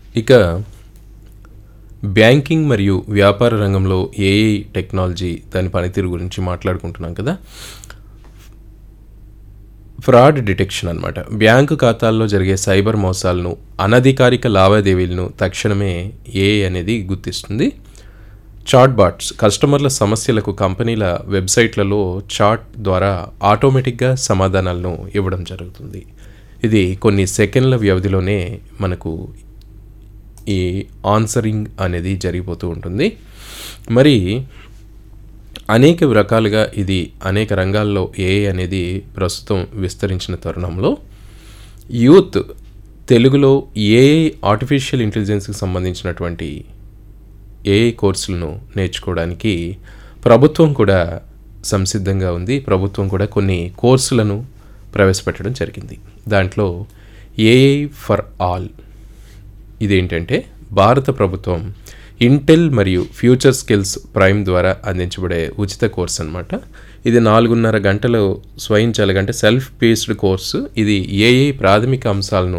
ఇక బ్యాంకింగ్ మరియు వ్యాపార రంగంలో ఏఐ టెక్నాలజీ దాని పనితీరు గురించి మాట్లాడుకుంటున్నాం కదా ఫ్రాడ్ డిటెక్షన్ అన్నమాట బ్యాంకు ఖాతాల్లో జరిగే సైబర్ మోసాలను అనధికారిక లావాదేవీలను తక్షణమే ఏఐ అనేది గుర్తిస్తుంది చాట్ బాట్స్ కస్టమర్ల సమస్యలకు కంపెనీల వెబ్సైట్లలో చాట్ ద్వారా ఆటోమేటిక్గా సమాధానాలను ఇవ్వడం జరుగుతుంది ఇది కొన్ని సెకండ్ల వ్యవధిలోనే మనకు ఈ ఆన్సరింగ్ అనేది జరిగిపోతూ ఉంటుంది మరి అనేక రకాలుగా ఇది అనేక రంగాల్లో ఏఐ అనేది ప్రస్తుతం విస్తరించిన తరుణంలో యూత్ తెలుగులో ఏఐ ఆర్టిఫిషియల్ ఇంటెలిజెన్స్కి సంబంధించినటువంటి ఏఐ కోర్సులను నేర్చుకోవడానికి ప్రభుత్వం కూడా సంసిద్ధంగా ఉంది ప్రభుత్వం కూడా కొన్ని కోర్సులను ప్రవేశపెట్టడం జరిగింది దాంట్లో ఏఐ ఫర్ ఆల్ ఇదేంటంటే భారత ప్రభుత్వం ఇంటెల్ మరియు ఫ్యూచర్ స్కిల్స్ ప్రైమ్ ద్వారా అందించబడే ఉచిత కోర్స్ అనమాట ఇది నాలుగున్నర గంటలు స్వయం అంటే సెల్ఫ్ బేస్డ్ కోర్సు ఇది ఏఐ ప్రాథమిక అంశాలను